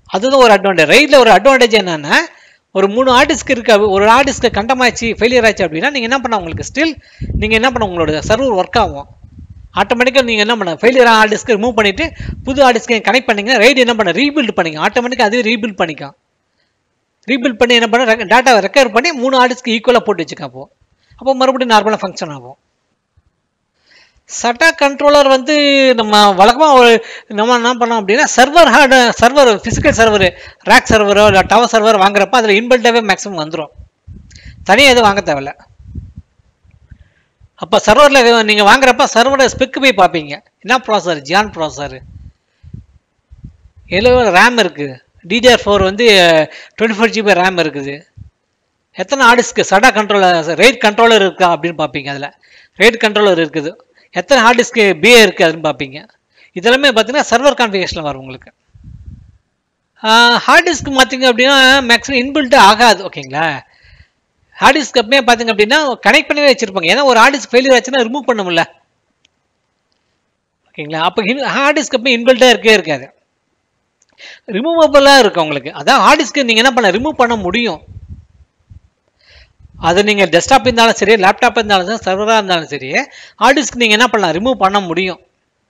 அதுதான் ஒரு அட்வான்டேஜ் ரைடில் ஒரு அட்வான்டேஜ் என்னன்னா ஒரு மூணு ஆர்டிஸ்க்கு இருக்கு ஒரு ஆர்டிஸ்க்கு கண்டமாச்சு ஃபெயிலியர் ஆச்சு அப்படின்னா நீங்கள் என்ன பண்ண உங்களுக்கு ஸ்டில் நீங்கள் என்ன பண்ண உங்களோட சர்வர் ஒர்க் ஆகும் ஆட்டோமேட்டிக்காக நீங்கள் என்ன பண்ண ஃபெயிலியர் ஆர்டிஸ்க்கு ரிமூவ் பண்ணிவிட்டு புது ஆர்டிஸ்க்கு கனெக்ட் பண்ணிங்கன்னா ரைடு என்ன பண்ண ரீபில்ட் பண்ணிக்க ஆட்டோமேட்டிக்காக அதுவே ரீபில்ட் பண்ணிக்கும் ரீபில்ட் பண்ணி என்ன பண்ண டேட்டாவை ரெக்கவர் பண்ணி மூணு ஆர்டிஸ்க்கு ஈக்குவலாக போட்டு வச்சுக்க அப்போ அப்போ மறுபடியும் நார்மலாக ஃபங்க்ஷன் ஆகும் சட்டா கண்ட்ரோலர் வந்து நம்ம வழக்கமாக ஒரு நம்ம என்ன பண்ணோம் அப்படின்னா server hard server physical server rack சர்வரோ இல்லை டவர் சர்வர் வாங்குறப்ப அதில் இன்பில்டாகவே மேக்ஸிமம் வந்துடும் தனியாக எதுவும் வாங்க தேவையில்ல அப்போ சர்வரில் நீங்கள் வாங்குறப்ப சர்வரோட ஸ்பெக்கு போய் பார்ப்பீங்க என்ன ப்ராசர் ஜியான் ப்ராசர் எவ்வளோ ரேம் இருக்குது டிடிஆர் ஃபோர் வந்து டுவெண்ட்டி ஃபோர் ஜிபி ரேம் இருக்குது எத்தனை ஆர்டிஸ்க்கு சடா கண்ட்ரோலர் ரேட் கண்ட்ரோலர் இருக்கா அப்படின்னு பார்ப்பீங்க அதில் ரேட் கண்ட்ரோலர் இருக்குது எத்தனை ஹார்ட் டிஸ்க்கு பிஏ இருக்குது அதுன்னு பார்ப்பீங்க இதெல்லாமே பார்த்தீங்கன்னா சர்வர் கான்ஃபிகேஷனில் வரும் உங்களுக்கு ஹார்ட் டிஸ்க் பார்த்தீங்க அப்படின்னா மேக்ஸிமம் இன்பில்ட்டு ஆகாது ஓகேங்களா ஹார்ட் டிஸ்க் எப்பவுமே பார்த்தீங்க அப்படின்னா கனெக்ட் பண்ணவே வச்சிருப்பாங்க ஏன்னா ஒரு ஹார்ட் டிஸ்க் ஃபெயிலியர் ஆச்சுன்னா ரிமூவ் பண்ண முடியல ஓகேங்களா அப்போ ஹார்ட் டிஸ்க் எப்பவுமே இன்பில்ட்டாக இருக்கவே இருக்காது ரிமூவபிளாக இருக்கும் உங்களுக்கு அதான் ஹார்ட் டிஸ்க்கு நீங்கள் என்ன பண்ண ரிமூவ் பண்ண முடியும் அது நீங்கள் டெஸ்க்டாப் இருந்தாலும் சரி லேப்டாப் இருந்தாலும் சரி சர்வராக இருந்தாலும் சரி ஹார்ட் டிஸ்க் நீங்கள் என்ன பண்ணலாம் ரிமூவ் பண்ண முடியும்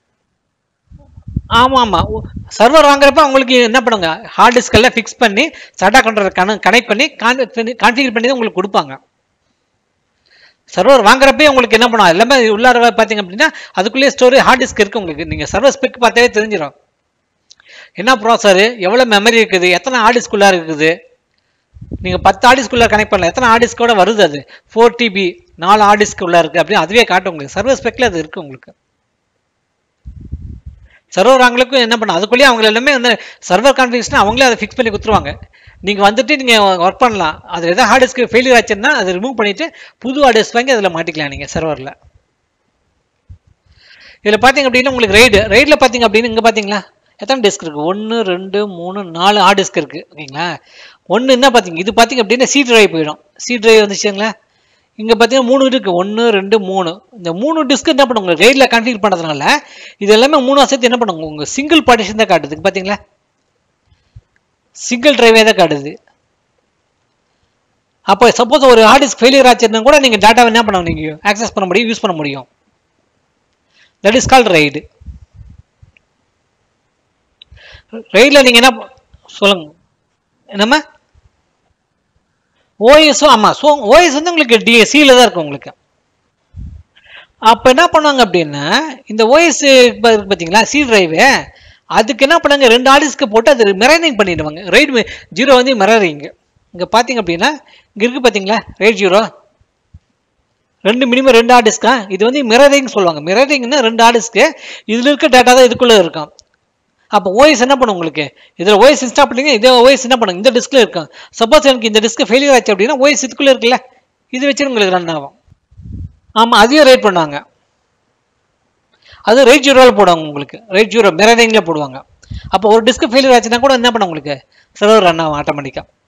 ஆமாம் ஆமாம் சர்வர் வாங்குறப்ப உங்களுக்கு என்ன பண்ணுங்க ஹார்ட் டிஸ்க் எல்லாம் ஃபிக்ஸ் பண்ணி சட்டா கண்ட்ரோலர் கன கனெக்ட் பண்ணி கான்ஃபிகர் பண்ணி தான் உங்களுக்கு கொடுப்பாங்க சர்வர் வாங்குறப்பே உங்களுக்கு என்ன பண்ணும் எல்லாமே உள்ளார பார்த்தீங்க அப்படின்னா அதுக்குள்ளேயே ஸ்டோரி ஹார்ட் டிஸ்க் இருக்குது உங்களுக்கு நீங்கள் சர்வர் ஸ்பெக் பார்த்தாவே தெரிஞ்சிடும் என்ன ப்ராசரு எவ்வளோ மெமரி இருக்குது எத்தனை ஹார்ட் டிஸ்குள்ளார இருக்குது நீங்கள் பத்து ஆடிஸ்குள்ளே கனெக்ட் பண்ணலாம் எத்தனை ஆடிஸ்கோட வருது அது ஃபோர் டிபி நாலு ஆடிஸ்க்குள்ளே இருக்குது அப்படின்னு அதுவே காட்டும் உங்களுக்கு சர்வர் ஸ்பெக்கில் அது இருக்குது உங்களுக்கு சர்வர் அவங்களுக்கும் என்ன பண்ண அதுக்குள்ளேயே அவங்க எல்லாமே வந்து சர்வர் கான்ஃபிகேஷன் அவங்களே அதை ஃபிக்ஸ் பண்ணி கொடுத்துருவாங்க நீங்கள் வந்துட்டு நீங்கள் ஒர்க் பண்ணலாம் அது எதாவது ஹார்ட் டிஸ்க்கு ஃபெயிலியர் ஆச்சுன்னா அதை ரிமூவ் பண்ணிவிட்டு புது ஹார்ட் டிஸ்க் வாங்கி அதில் மாட்டிக்கலாம் நீங்கள் சர்வரில் இதில் பார்த்தீங்க அப்படின்னா உங்களுக்கு ரைடு ரைடில் பார்த்தீங்க அப்படின்னு இங்கே பார்த்தீங்களா எத்தனை டிஸ்க் இருக்குது ஒன்று ரெண்டு மூணு நாலு ஹார்ட் டிஸ்க் இருக்குது ஓகேங்களா ஒன்று என்ன பார்த்தீங்க இது பார்த்தீங்க அப்படின்னா சி டிரைவ் போயிடும் சி டிரைவ் வந்துச்சுங்களா இங்கே பார்த்தீங்கன்னா மூணு இருக்குது ஒன்று ரெண்டு மூணு இந்த மூணு டிஸ்க் என்ன பண்ணுங்க ரைடில் கன்ஃபிகர் பண்ணுறதுனால இது எல்லாமே மூணு வருஷத்து என்ன பண்ணுங்க உங்கள் சிங்கிள் பார்ட்டிஷன் தான் காட்டுது பார்த்தீங்களா சிங்கிள் டிரைவே தான் காட்டுது அப்போ சப்போஸ் ஒரு ஹார்ட் டிஸ்க் ஃபெயிலியர் ஆச்சுன்னா கூட நீங்கள் டேட்டாவை என்ன பண்ண நீங்கள் ஆக்சஸ் பண்ண முடியும் யூஸ் பண்ண முடியும் தட் இஸ் கால்ட் ரைடு ரைடில் நீங்கள் என்ன சொல்லுங்க என்னம்மா ஓஎஸும் ஆமாம் ஸோ ஓஎஸ் வந்து உங்களுக்கு டிஎஸ்சியில் தான் இருக்கும் உங்களுக்கு அப்போ என்ன பண்ணுவாங்க அப்படின்னா இந்த ஓஎஸ் பார்த்தீங்களா சி டிரைவு அதுக்கு என்ன பண்ணாங்க ரெண்டு ஆர்டிஸ்க்கு போட்டு அது மிரரிங் பண்ணிடுவாங்க ரைடு ஜீரோ வந்து மிரரிங் இங்கே பார்த்தீங்க அப்படின்னா இங்கே இருக்குது பார்த்தீங்களா ரைட் ஜீரோ ரெண்டு மினிமம் ரெண்டு ஆர்டிஸ்க்கா இது வந்து மிரரிங் சொல்லுவாங்க மிரரிங்னா ரெண்டு ஆர்டிஸ்க்கு இதில் இருக்க டேட்டா தான் இதுக்குள்ளே இருக்கும் அப்போ ஓஎஸ் என்ன பண்ணும் உங்களுக்கு இதில் ஓஎஸ் இன்ஸ்டால் பண்ணுங்க இதே ஓஎஸ் என்ன பண்ணுங்க இந்த டிஸ்கில் இருக்கும் சப்போஸ் எனக்கு இந்த டிஸ்க் ஃபெயிலியர் ஆச்சு அப்படின்னா ஓஎஸ் இதுக்குள்ளே இருக்குல்ல இது வச்சு உங்களுக்கு ரன் ஆகும் ஆமாம் அதையும் ரேட் பண்ணுவாங்க அது ரேட் ஜீரோவில் போடுவாங்க உங்களுக்கு ரேட் ஜீரோ மிரரிங்கில் போடுவாங்க அப்போ ஒரு டிஸ்க் ஃபெயிலியர் ஆச்சுன்னா கூட என்ன பண்ண உங்களுக்கு சர்வர் ரன் ஆகும் ஆட்டோமேட்டிக்காக